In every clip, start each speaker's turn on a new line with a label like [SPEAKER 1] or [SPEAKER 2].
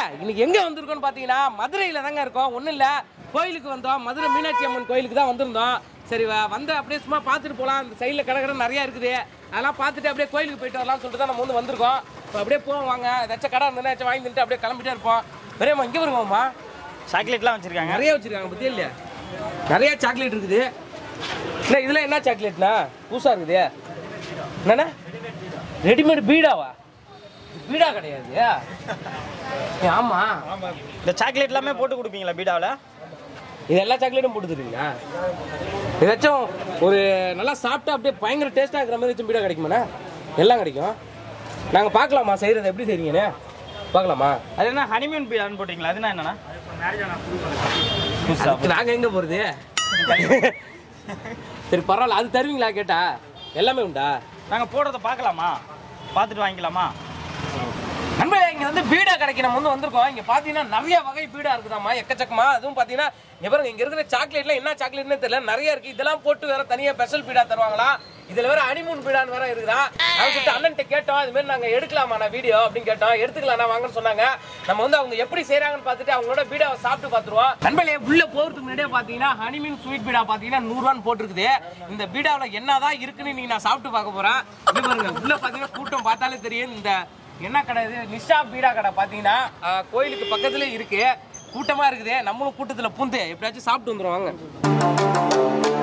[SPEAKER 1] இன்னைக்கு எங்கே வந்திருக்கோம்னு பார்த்தீங்கன்னா மதுரையில் தாங்க இருக்கோம் ஒன்றும் இல்லை கோயிலுக்கு வந்தோம் மதுரை மீனாட்சி அம்மன் கோயிலுக்கு தான் வந்திருந்தோம் சரி வ- வந்து அப்படியே சும்மா பார்த்துட்டு போகலாம் அந்த சைடில் கடை கடை நிறையா இருக்குது அதெல்லாம் பார்த்துட்டு அப்படியே கோயிலுக்கு போயிட்டு வரலாம்னு சொல்லிட்டு தான் நம்ம வந்து வந்திருக்கோம் இப்போ அப்படியே போவோம் வாங்க ஏதாச்சும் கடை இருந்தா ஏதாச்சும் வாங்கி தின்ட்டு அப்படியே கிளம்பிட்டே இருப்போம் பெரியம்மா இங்கே வருவோம்மா
[SPEAKER 2] சாக்லேட்லாம் வச்சிருக்காங்க
[SPEAKER 1] நிறைய வச்சிருக்காங்க பத்தியா இல்லையா நிறைய சாக்லேட் இருக்குது இல்லை இதெல்லாம் என்ன சாக்லேட்னா புதுசாக இருக்குது என்னண்ணா ரெடிமேட் பீடாவா பீடா கிடையாது ஏ, ஆமா
[SPEAKER 2] இந்த சாக்லேட் எல்லாமே போட்டு கொடுப்பீங்களா பீடாவில்
[SPEAKER 1] இது எல்லா சாக்லேட்டும் போட்டு தருவீங்களா ஏதாச்சும் ஒரு நல்லா சாப்பிட்டா அப்படியே பயங்கர டேஸ்ட்டாக இருக்கிற மாதிரி வச்சும் பீடா கிடைக்குமாண்ணா எல்லாம் கிடைக்கும் நாங்கள் பார்க்கலாமா செய்கிறது எப்படி செய்றீங்கண்ணே பார்க்கலாமா
[SPEAKER 2] அது என்ன ஹனிமூன் பீடான்னு போட்டிங்களா அதுனா என்னண்ணா புதுசா
[SPEAKER 1] அதுக்கு நாங்கள் எங்கே போகிறது சரி பரவாயில்ல அது தருவீங்களா கேட்டா எல்லாமே உண்டா
[SPEAKER 2] நாங்கள் போடுறத பார்க்கலாமா பார்த்துட்டு வாங்கிக்கலாமா
[SPEAKER 1] நண்பர்களே இங்க வந்து பீடா கடைக்கு நம்ம வந்து வந்திருக்கோம் இங்க பாத்தீங்கன்னா நிறைய வகை பீடா இருக்குதாம்மா எக்கச்சக்கமா அதுவும் பாத்தீங்கன்னா இங்க பாருங்க இங்க இருக்கிற சாக்லேட்ல என்ன சாக்லேட்னு தெரியல நிறைய இருக்கு இதெல்லாம் போட்டு வேற தனியா ஸ்பெஷல் பீடா தருவாங்களா இதுல வேற அனிமூன் பீடான்னு வேற இருக்குதா அவங்க சொல்லிட்டு அண்ணன்ட்ட கேட்டோம் இது மாதிரி நாங்க எடுக்கலாமா நான் வீடியோ அப்படின்னு கேட்டோம் எடுத்துக்கலாம் வாங்கன்னு சொன்னாங்க நம்ம வந்து அவங்க எப்படி செய்றாங்கன்னு பார்த்துட்டு அவங்களோட பீடாவை சாப்பிட்டு பார்த்துருவோம் நண்பர்களே உள்ள போறதுக்கு முன்னாடியே பாத்தீங்கன்னா ஹனிமீன் ஸ்வீட் பீடா பாத்தீங்கன்னா நூறுரூவான்னு போட்டிருக்குது இந்த பீடாவில் என்னதான் இருக்குன்னு நீங்க நான் சாப்பிட்டு பார்க்க போறேன் இது பாருங்க உள்ள பாத்தீங்கன்னா கூட்டம் பார்த்தாலே தெரியும் இந்த என்ன கடை இது நிஷா பீடா கடை பார்த்தீங்கன்னா ஆஹ், கோயிலுக்கு பக்கத்துல இருக்கு கூட்டமா இருக்குது நம்மளும் கூட்டத்துல பூந்து எப்படியாச்சும் சாப்பிட்டு வந்துரும் வாங்க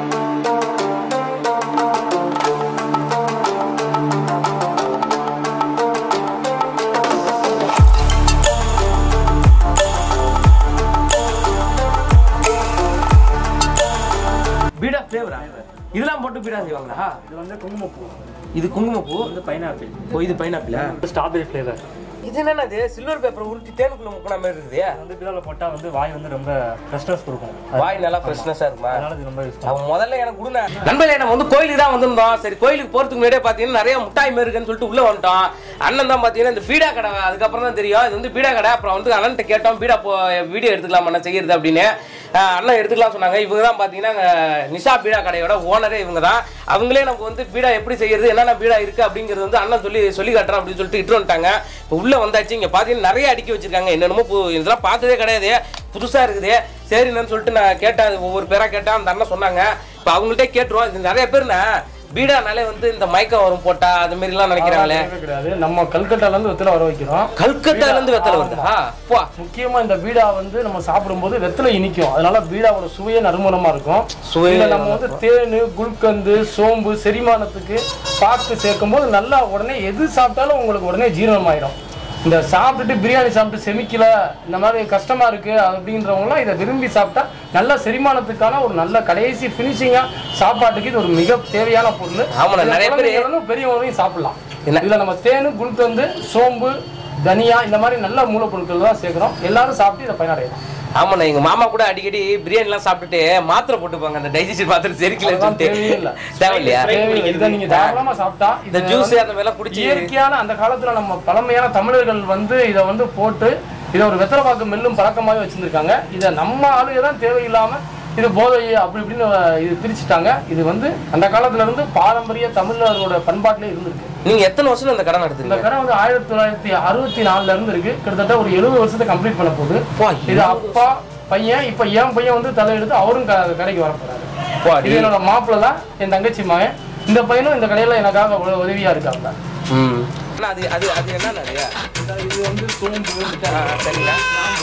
[SPEAKER 1] பீடா ஃப்ளேவரா இதெல்லாம் போட்டு பீடா செய்வாங்களா
[SPEAKER 3] இது வந்து குங்குமப்பூ
[SPEAKER 1] இது குங்குமப்பூ
[SPEAKER 3] வந்து பைனாப்பிள்
[SPEAKER 1] ஓ இது பைனாப்பிளா
[SPEAKER 3] ஸ்ட்ராபெரி ஃப்ளேவர்
[SPEAKER 1] இது என்னது சில்வர் பேப்பர் உருட்டி தேனுக்குள்ள முக்கின மாதிரி இருக்குது
[SPEAKER 3] வந்து பீடாவில் போட்டால் வந்து வாய் வந்து ரொம்ப ஃப்ரெஷ்னஸ் கொடுக்கும்
[SPEAKER 1] வாய் நல்லா ஃப்ரெஷ்னஸா இருக்குமா
[SPEAKER 3] அதனால இது ரொம்ப யூஸ்
[SPEAKER 1] அவன் முதல்ல எனக்கு கொடுங்க நண்பர்களே நம்ம வந்து கோயிலுக்கு தான் வந்திருந்தோம் சரி கோயிலுக்கு போறதுக்கு முன்னாடியே பாத்தீங்கன்னா நிறைய முட்டாய் மாதிரி இருக்குன்னு சொல்லிட்டு உள்ள வந்துட்டோம் அண்ணன் தான் பாத்தீங்கன்னா இந்த பீடா கடை அதுக்கப்புறம் தான் தெரியும் இது வந்து பீடா கடை அப்புறம் வந்து அண்ணன்ட்ட கேட்டோம் பீடா போ வீடியோ எடுத்துக்கலாம் அண்ணன் செய்யறது அப்படின்னு ஆஹ் அண்ணன் எடுத்துக்கலாம் சொன்னாங்க இவங்க தான் பாத்தீங்கன்னா அஹ், நிஷா பீடா கடையோட ஓனரே இவங்க தான் அவங்களே நமக்கு வந்து பீடா எப்படி செய்யறது என்னென்ன பீடா இருக்கு அப்படிங்கிறது வந்து அண்ணன் சொல்லி சொல்லி காட்டுறேன் அப்படின்னு சொல்லிட்டு இட்டு வந்துட்டாங்க இப்போ உள்ள வந்தாச்சு இங்க பாத்தீங்கன்னா நிறைய அடுக்கி வச்சிருக்காங்க என்னென்னமோ பு- இதெல்லாம் பார்த்ததே கிடையாது புதுசா இருக்குது சரின்னு சொல்லிட்டு நான் கேட்டேன் அது ஒவ்வொரு பேரா கேட்டேன் அந்த அண்ணன் சொன்னாங்க இப்போ அவங்கள்ட்ட கேட்டுருவோம் இது நிறைய பேர்னா பீடானாலே வந்து இந்த மயக்கம் வரும் போட்டா அது மாதிரி எல்லாம் நினைக்கிறாங்களே
[SPEAKER 4] கிடையாது நம்ம கல்கட்டால இருந்து வெத்தலை வர வைக்கிறோம்
[SPEAKER 1] கல்கட்டால இருந்து வெத்தலை வருதா போ
[SPEAKER 4] முக்கியமா இந்த பீடா வந்து நம்ம சாப்பிடும்போது வெத்தலை இனிக்கும் அதனால பீடாவோட சுவையே நறுமணமா இருக்கும்
[SPEAKER 1] சுவையே
[SPEAKER 4] இதுல நம்ம வந்து தேனு குல்கந்து சோம்பு செரிமானத்துக்கு பாக்கு சேர்க்கும் போது நல்லா உடனே எது சாப்பிட்டாலும் உங்களுக்கு உடனே ஜீரணமாயிடும் இந்த சாப்பிட்டுட்டு பிரியாணி சாப்பிட்டு செமிக்கல இந்த மாதிரி கஷ்டமா இருக்கு அப்படின்றவங்களாம் இதை விரும்பி சாப்பிட்டா நல்ல செரிமானத்துக்கான ஒரு நல்ல கடைசி ஃபினிஷிங்கா சாப்பாட்டுக்கு இது ஒரு மிக தேவையான பொருள்
[SPEAKER 1] ஆமாண்ணா,
[SPEAKER 4] இதை
[SPEAKER 1] நிறைய பேரு-
[SPEAKER 4] குழந்தைங்களும் பெரியவங்களையும் சாப்பிடலாம்
[SPEAKER 1] என்ன?
[SPEAKER 4] இதுல நம்ம தேனு குளுக்கந்து சோம்பு தனியா இந்த மாதிரி நல்ல மூலப்பொருட்கள் தான் சேர்க்கிறோம் எல்லாரும் சாப்பிட்டு இதை பயனடையலாம்
[SPEAKER 1] ஆமாண்ணா எங்க மாமா கூட அடிக்கடி பிரியாணி எல்லாம் சாப்பிட்டுட்டு மாத்திரை போட்டுப்பாங்க அந்த டைஜஸ்ட் மாத்திரை செரிக்கல
[SPEAKER 4] அதெல்லாம் தேவையே இல்ல.
[SPEAKER 1] தேவையில்லையா
[SPEAKER 4] தேவையில்லை. இதை நீங்க தாராளமா சாப்பிட்டா
[SPEAKER 1] இந்த
[SPEAKER 4] இது
[SPEAKER 1] ஜூஸ்
[SPEAKER 4] வந்து
[SPEAKER 1] அந்த மாதிரிலாம் குடிச்சு
[SPEAKER 4] இயற்கையான அந்த காலத்துல நம்ம பழமையான தமிழர்கள் வந்து இதை வந்து போட்டு இதை ஒரு வெத்தலை பாக்கு மெல்லும் பழக்கமாவே வச்சிருந்திருக்காங்க இதை நம்ம ஆளுங்க தான் தேவையில்லாம இது போதை அப்படி இப்படின்னு இது பிரிச்சுட்டாங்க இது வந்து அந்த காலத்துல இருந்து பாரம்பரிய தமிழர்களோட பண்பாட்டிலே இருந்திருக்கு
[SPEAKER 1] நீங்க எத்தனை வருஷம் இந்த கடை
[SPEAKER 4] இந்த
[SPEAKER 1] நடத்துறீங்க
[SPEAKER 4] கடை வந்து ஆயிரத்தி தொள்ளாயிரத்தி அறுபத்தி நாலுல இருந்து இருக்கு கிட்டத்தட்ட ஒரு எழுபது வருஷத்தை கம்ப்ளீட் பண்ண போகுது
[SPEAKER 1] வா,
[SPEAKER 4] இது அப்பா பையன் இப்ப என் பையன் வந்து தலையெடுத்து அவரும் க- கடைக்கு வர போறாரு
[SPEAKER 1] வா,
[SPEAKER 4] இது என்னோட மாப்பிள்ளை தான் என் தங்கச்சி மகன் இந்த பையனும் இந்த கடையில எனக்காக உத- உதவியா இருக்காங்க
[SPEAKER 1] ம் அண்ணா, அது அது அது என்ன நிறைய
[SPEAKER 4] இது வந்து சோம்பு
[SPEAKER 1] சரிங்க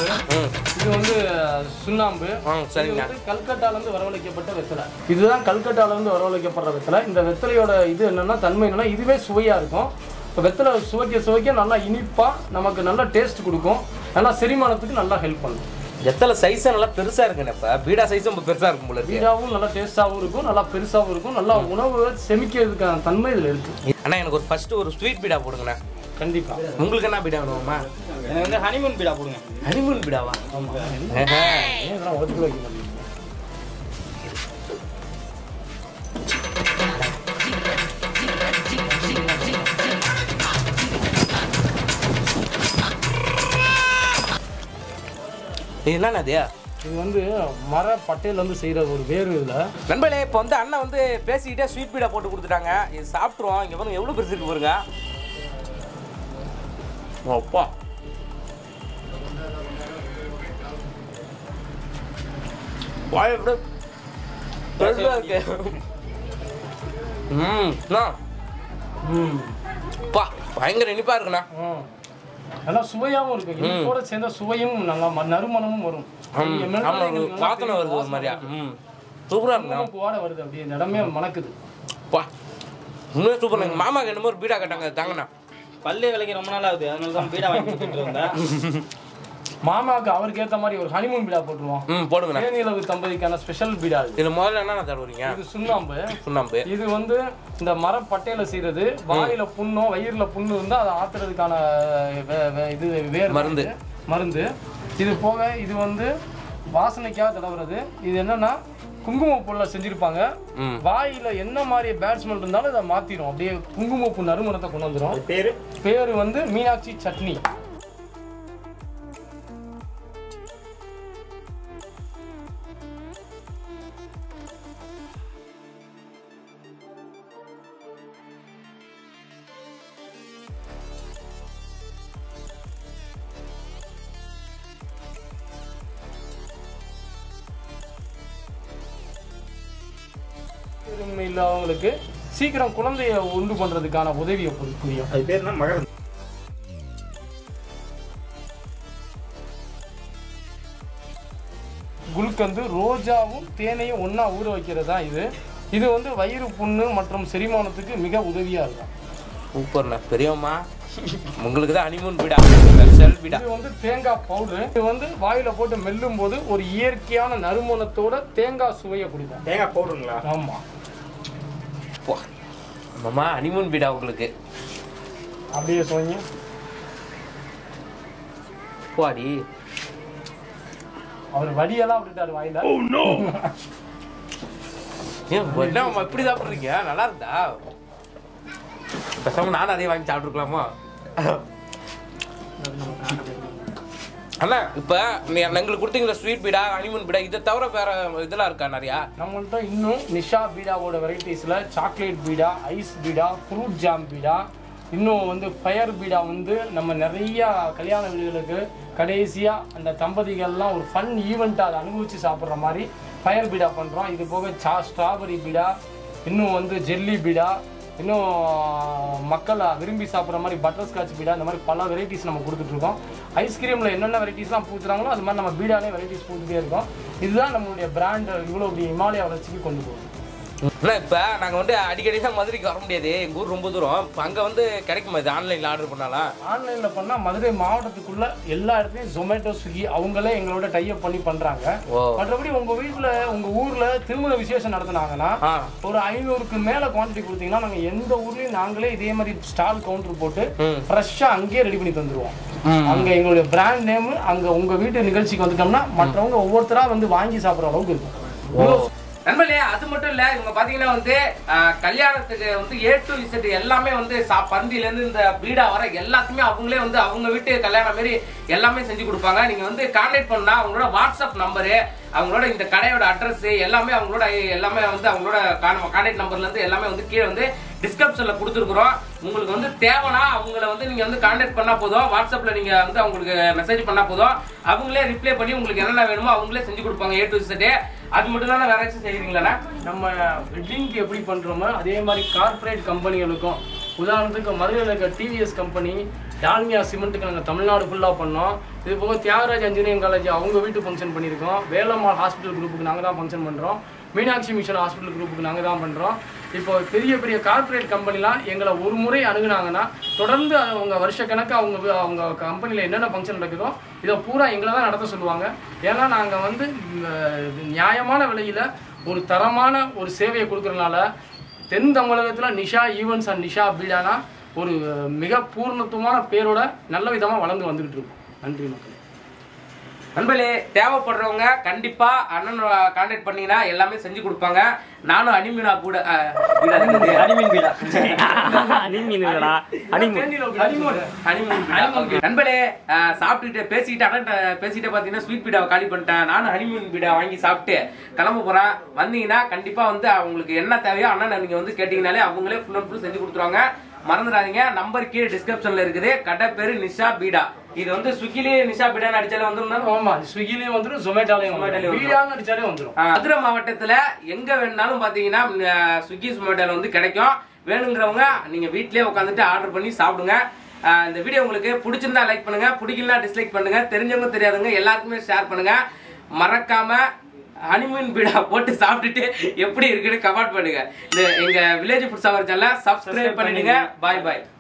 [SPEAKER 1] ம்
[SPEAKER 4] இது வந்து சுண்ணாம்பு
[SPEAKER 1] ஆ
[SPEAKER 4] இது
[SPEAKER 1] சரிங்க
[SPEAKER 4] வந்து கல்கட்டால இருந்து வரவழைக்கப்பட்ட வெத்தலை இதுதான் கல்கட்டால இருந்து வரவழைக்கப்படுற வெத்தலை இந்த வெத்தலையோட இது என்னன்னா தன்மை என்னன்னா இதுவே சுவையா இருக்கும் இப்போ வெத்தலை சுவைக்க சுவைக்க நல்லா இனிப்பா நமக்கு நல்ல டேஸ்ட் கொடுக்கும் நல்லா செரிமானத்துக்கு நல்லா ஹெல்ப் பண்ணும்
[SPEAKER 1] எத்தனை சைஸ் நல்லா பெருசா இருக்குண்ணே இப்ப பீடா சைஸும் ரொம்ப பெருசா இருக்கும் போல இருக்கு
[SPEAKER 4] வீடாவும் நல்லா டேஸ்டாகவும் இருக்கும் நல்லா பெருசாகவும் இருக்கும் நல்லா உணவு செமிக்கிறதுக்கான தன்மை இதில் இருக்கு
[SPEAKER 1] அண்ணா எனக்கு ஒரு ஃபர்ஸ்ட் ஒரு ஸ்வீட் பீடா போடுங்கண்ணா
[SPEAKER 4] கண்டிப்பா
[SPEAKER 1] உங்களுக்கு என்ன பீடா வேணுமா
[SPEAKER 2] எனக்கு வந்து ஹனிமூன் பீடா போடுங்க
[SPEAKER 1] ஹனிமூன் பீடாவா ஆஹா.
[SPEAKER 4] ஏன் இதெல்லாம் உடச்சு வைக்க மாட்டேங்குது
[SPEAKER 1] இது என்னண்ணா அது
[SPEAKER 4] இது வந்து மர பட்டையில இருந்து செய்யற ஒரு வேறு இதுல
[SPEAKER 1] நண்பர்களே இப்போ வந்து அண்ணன் வந்து பேசிக்கிட்டே ஸ்வீட் பீடா போட்டு கொடுத்துட்டாங்க இது சாப்பிட்ருவோம் இங்கே பாருங்க எவ்வளோ பெருசு இருக்கு பாருங்க ஓ, அப்பா வாய் அப்படியே பெருசா இருக்கு ம் அண்ணா,
[SPEAKER 4] ம்
[SPEAKER 1] அப்பா பயங்கர இனிப்பா இருக்குண்ணா
[SPEAKER 4] ம். நல்லா சுவையாவும் இருக்கு இனிப்போட சேர்ந்த சுவையும் நல்லா ம- நறுமணமும் வரும்
[SPEAKER 1] ம்,
[SPEAKER 4] நீங்க மெல்ல
[SPEAKER 1] ஆமா
[SPEAKER 4] எங்களுக்கு நல்லா
[SPEAKER 1] வாசனை
[SPEAKER 4] தெரியும்,
[SPEAKER 1] வருது ஒரு
[SPEAKER 4] வாசனை
[SPEAKER 1] மாதிரியா
[SPEAKER 4] வருது.
[SPEAKER 1] ம் சூப்பரா இருக்குண்ணா
[SPEAKER 4] குங்குமம் பூவோட வருது அப்படியே இந்த இடமே மணக்குது
[SPEAKER 1] அப்பா உண்மையாக சூப்பர் எங்கள் மாமாக்கு என்னமோ ஒரு பீடா கட்டாங்க அது தாங்கண்ணா
[SPEAKER 2] பல்லு விலைக்கு ரொம்ப நாள் ஆகுது அதனால தான் பீடா வாங்கி கொடுத்துட்டு வந்தேன்
[SPEAKER 4] மாமாவுக்கு அவருக்கு ஏத்த மாதிரி ஒரு ஹனிமூன் பீடா போட்டுருவோம்
[SPEAKER 1] ம் போடுங்கண்ணா
[SPEAKER 4] தேனிலவு தம்பதிக்கான ஸ்பெஷல் பீடா இது
[SPEAKER 1] இதில் முதல்ல என்ன தருவீங்க
[SPEAKER 4] இது சுண்ணாம்பு
[SPEAKER 1] சுண்ணாம்பு
[SPEAKER 4] இது வந்து இந்த மரப்பட்டையில செய்யறது வாயில புண்ணோ வயிறுல புண்ணு இருந்தா அதை ஆத்துறதுக்கான வே- வே- இது வேர்
[SPEAKER 1] மருந்து.
[SPEAKER 4] மருந்து இது போக இது வந்து வாசனைக்காக தடவுறது இது என்னன்னா குங்குமப்பூல செஞ்சிருப்பாங்க
[SPEAKER 1] ம்
[SPEAKER 4] வாயில என்ன மாதிரி பேட் ஸ்மெல் இருந்தாலும் இதை மாத்திரும் அப்படியே குங்குமப்பூ நறுமணத்தை கொண்டு வந்துரும்
[SPEAKER 2] பேரு
[SPEAKER 4] பேரு வந்து மீனாட்சி சட்னி பெருமை இல்லாதவங்களுக்கு சீக்கிரம் குழந்தைய உண்டு பண்றதுக்கான உதவியை பு- புரியும்
[SPEAKER 2] அது பேர் என்ன மகரம்
[SPEAKER 4] குல்கந்து ரோஜாவும் தேனையும் ஒண்ணா ஊற வைக்கிறது தான் இது இது வந்து வயிறு புண்ணு மற்றும் செரிமானத்துக்கு மிக உதவியா இருக்கும்
[SPEAKER 1] சூப்பர்ண்ணா பெரியம்மா உங்களுக்கு தான் ஹனிமூன் பீடா ஸ்பெஷல் பீடா
[SPEAKER 4] இது வந்து தேங்காய் பவுடர் இது வந்து வாயில போட்டு மெல்லும் போது ஒரு இயற்கையான நறுமணத்தோட தேங்காய் சுவையை கொடுக்கும்
[SPEAKER 2] தேங்காய் போடுங்களா
[SPEAKER 4] ஆமா
[SPEAKER 1] மாமா ஹனிமூன் பீடா உங்களுக்கு
[SPEAKER 4] அப்படியே சுவைங்க
[SPEAKER 1] போடி
[SPEAKER 4] அவர் வடியெல்லாம் விட்டுட்டாரு வாயில
[SPEAKER 1] ஏன் என்ன மாமா இப்படி சாப்பிட்றீங்க நல்லா இருந்தா பேசாம நானும் அதே வாங்கி சாப்பிட்ருக்கலாமா அண்ணா இப்போ நீ எங்களுக்கு கொடுத்தீங்களா ஸ்வீட் பீடா ஹனிமூன் பீடா இதை தவிர வேற இதெல்லாம் இருக்கா நிறையா
[SPEAKER 4] நம்மள்ட்ட இன்னும் நிஷா பீடாவோட வெரைட்டிஸில் chocolate beeda ice beeda fruit jam beeda இன்னும் வந்து ஃபயர் பீடா வந்து நம்ம நிறையா கல்யாண வீடுகளுக்கு கடைசியாக அந்த தம்பதிகள்லாம் ஒரு ஃபன் ஈவெண்ட்டாக அதை அனுபவித்து சாப்பிட்ற மாதிரி ஃபயர் பீடா பண்ணுறோம் இது போக சா ஸ்ட்ராபெரி பீடா இன்னும் வந்து ஜெல்லி பீடா இன்னும் மக்கள் விரும்பி சாப்பிட்ற மாதிரி பட்டர் ஸ்காட்ச் பீடா இந்த மாதிரி பல வெரைட்டிஸ் நம்ம கொடுத்துட்ருக்கோம் ஐஸ்கிரீமில் என்னென்ன வெரைட்டிஸ்லாம் பூத்துறாங்களோ அது மாதிரி நம்ம பீடாலே வெரைட்டிஸ் பூத்துட்டே இருக்கோம் இதுதான் நம்மளுடைய பிராண்ட் இவ்வளோ இப்படி இமாலயா வளர்ச்சிக்கு கொண்டு போகுது
[SPEAKER 1] அண்ணா இப்போ நாங்கள் வந்து அடிக்கடி தான் மதுரைக்கு வர முடியாது எங்கள் ஊர் ரொம்ப தூரம் இப்போ அங்கே வந்து கிடைக்குமா இது ஆன்லைனில் ஆர்டர் பண்ணாலாம்
[SPEAKER 4] ஆன்லைனில் பண்ணால் மதுரை மாவட்டத்துக்குள்ள எல்லா இடத்துலையும் ஜொமேட்டோ ஸ்விக்கி அவங்களே எங்களோட டைப் பண்ணி பண்ணுறாங்க
[SPEAKER 1] ஓ
[SPEAKER 4] மற்றபடி உங்கள் வீட்டில் உங்கள் ஊரில் திருமண விசேஷம் நடத்துனாங்கன்னா
[SPEAKER 1] ஆ
[SPEAKER 4] ஒரு ஐநூறுக்கு மேலே குவான்டிட்டி கொடுத்தீங்கன்னா நாங்கள் எந்த ஊர்லேயும் நாங்களே இதே மாதிரி ஸ்டால் கவுண்டர் போட்டு
[SPEAKER 1] ம்.
[SPEAKER 4] ஃப்ரெஷ்ஷாக அங்கேயே ரெடி பண்ணி தந்துருவோம்
[SPEAKER 1] ம்.
[SPEAKER 4] அங்கே எங்களுடைய பிராண்ட் நேம் அங்கே உங்கள் வீட்டு நிகழ்ச்சிக்கு வந்துட்டோம்னா மற்றவங்க ஒவ்வொருத்தராக வந்து வாங்கி சாப்பிட்ற அளவுக்கு இருக்கும் இவ்வளோ
[SPEAKER 1] நண்பர்களே அது மட்டும் இல்ல இவங்க பாத்தீங்கன்னா வந்து ஆஹ், கல்யாணத்துக்கு வந்து ஏ டு இசட் எல்லாமே வந்து சா பந்தில இருந்து இந்த பீடா வர எல்லாத்தையுமே அவங்களே வந்து அவங்க வீட்டு கல்யாணம் மாதிரி எல்லாமே செஞ்சு கொடுப்பாங்க நீங்க வந்து கான்டாக்ட் பண்ணா அவங்களோட வாட்ஸ்அப் நம்பரு அவங்களோட இந்த கடையோட அட்ரஸ் எல்லாமே அவங்களோட எல்லாமே வந்து அவங்களோட கான்டாக்ட் நம்பர்ல இருந்து எல்லாமே வந்து கீழே வந்து டிஸ்கிரிப்ஷன்ல கொடுத்துருக்குறோம் உங்களுக்கு வந்து தேவைன்னா அவங்கள வந்து நீங்க வந்து கான்டாக்ட் பண்ணா போதும் வாட்ஸ்அப்ல நீங்க வந்து அவங்களுக்கு மெசேஜ் பண்ணா போதும் அவங்களே ரிப்ளை பண்ணி உங்களுக்கு என்னென்ன வேணுமோ அவங்களே செஞ்சு கொடுப்பாங்க ஏ டு இசட் அது மட்டும் தானே வேற ஏதாச்சும் செய்றீங்களாண்ணா
[SPEAKER 4] நம்ம வெட்டிங்க்கு எப்படி பண்ணுறோமோ அதே மாதிரி கார்ப்பரேட் கம்பெனிகளுக்கும் உதாரணத்துக்கு மதுரையில் இருக்க டிவிஎஸ் கம்பெனி டால்மியா சிமெண்ட்டுக்கு நாங்கள் தமிழ்நாடு ஃபுல்லாக பண்ணோம் இது போக தியாகராஜ் இன்ஜினியரிங் காலேஜ் அவங்க வீட்டு ஃபங்க்ஷன் பண்ணியிருக்கோம் வேலம்மாள் ஹாஸ்பிட்டல் குரூப்புக்கு நாங்கள் தான் ஃபங்க்ஷன் பண்ணுறோம் மீனாட்சி மிஷன் ஹாஸ்பிட்டல் குரூப்புக்கு நாங்கள் தான் பண்ணுறோம் இப்போ பெரிய பெரிய கார்ப்பரேட் கம்பெனிலாம் எங்களை ஒரு முறை அணுகுனாங்கன்னா தொடர்ந்து அவங்க வருஷக்கணக்கு அவங்க வி- அவங்க கம்பெனியில் என்னென்ன ஃபங்க்ஷன் நடக்குதோ இதை பூரா எங்களை தான் நடத்த சொல்லுவாங்க ஏன்னா நாங்கள் வந்து இந்த நியாயமான விலையில் ஒரு தரமான ஒரு சேவையை கொடுக்கறனால தென் தமிழகத்தில் நிஷா ஈவெண்ட்ஸ் அண்ட் நிஷா பீடானா ஒரு மிக பூர்ணத்துவமான பேரோட நல்ல விதமாக வளர்ந்து வந்துகிட்டு இருக்கும் நன்றி மக்களே
[SPEAKER 1] நண்பர்களே தேவைப்படுறவங்க கண்டிப்பா அண்ணன் கான்டாக்ட் பண்ணீங்கன்னா எல்லாமே செஞ்சு கொடுப்பாங்க நானும் அனிமீனா கூட அஹ், பீடா இருக்குது.
[SPEAKER 2] அனிமீன் பீடா
[SPEAKER 3] அனிமீனுங்களா அனிமீன்
[SPEAKER 1] honeymoon, honeymoon பீடா. Okay. நண்பர்களே அஹ், சாப்பிட்டுட்டு பேசிக்கிட்டு அண்ணன் பேசிட்டு பாத்தீங்கன்னா ஸ்வீட் பீடாவை காலி பண்ணிட்டேன் நானும் ஹனிமூன் பீடா வாங்கி சாப்பிட்டு கிளம்ப போறேன் வந்தீங்கன்னா கண்டிப்பா வந்து அவங்களுக்கு என்ன தேவையோ அண்ணன் நீங்க வந்து கேட்டீங்கனாலே அவங்களே ஃபுல் அண்ட் ஃபுல் செஞ்சு கொடுத்துருவாங்க மறந்துடாதீங்க நம்பர் கீழே டிஸ்கிரிப்ஷன்ல இருக்குது கடை பேரு நிஷா பீடா இது வந்து ஸ்விக்கிலேயே நிஷா பீடான்னு அடிச்சாலே வந்துடும்
[SPEAKER 4] ஆமா ஸ்விக்கிலையும் வந்துடும் ஜொமேட்டோலையும்
[SPEAKER 1] Zomatoலயும்
[SPEAKER 4] வந்துடும் பீடான்னு அடிச்சாலே வந்துடும்
[SPEAKER 1] மதுரை மாவட்டத்துல எங்க வேணும்னாலும் பாத்தீங்கன்னா அஹ், ஸ்விக்கி ஸ்மோட்டோல வந்து கிடைக்கும் வேணுங்கிறவங்க நீங்க வீட்லயே உட்காந்துட்டு ஆர்டர் பண்ணி சாப்பிடுங்க அஹ், இந்த வீடியோ உங்களுக்கு பிடிச்சிருந்தா லைக் பண்ணுங்க பிடிக்கலனா டிஸ்லைக் பண்ணுங்க தெரிஞ்சவங்க தெரியாதவங்க எல்லாருக்குமே ஷேர் பண்ணுங்க மறக்காம ஹனிமூன் பீடா போட்டு சாப்பிட்டுட்டு எப்படி இருக்குன்னு கமெண்ட் பண்ணுங்க இந்த எங்க வில்லேஜ் ஃபுட் சவர் சேனலை சப்ஸ்கிரைப் பண்ணிடுங்க பாய் பாய்